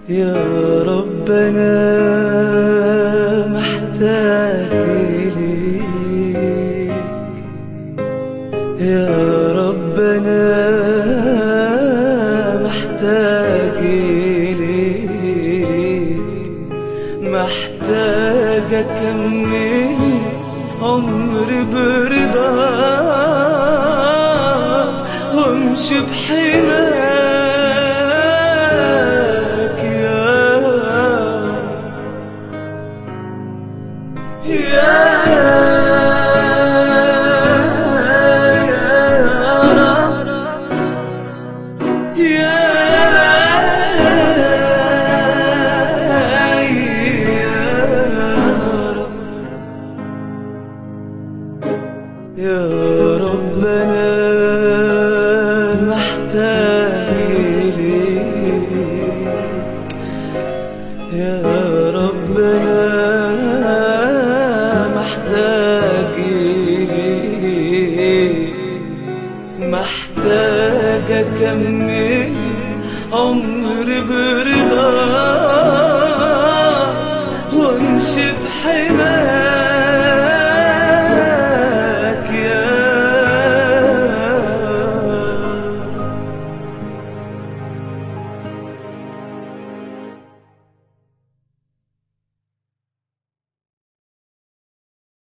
يا ربنا محتاج إليك يا ربنا محتاج إليك محتاج أكمل عمري برضاك وامشي بحماك يا يا رب يا رب يا ربنا محتاج إليك يا ربنا محتاج إليك محتاج أكمل عمري برضاك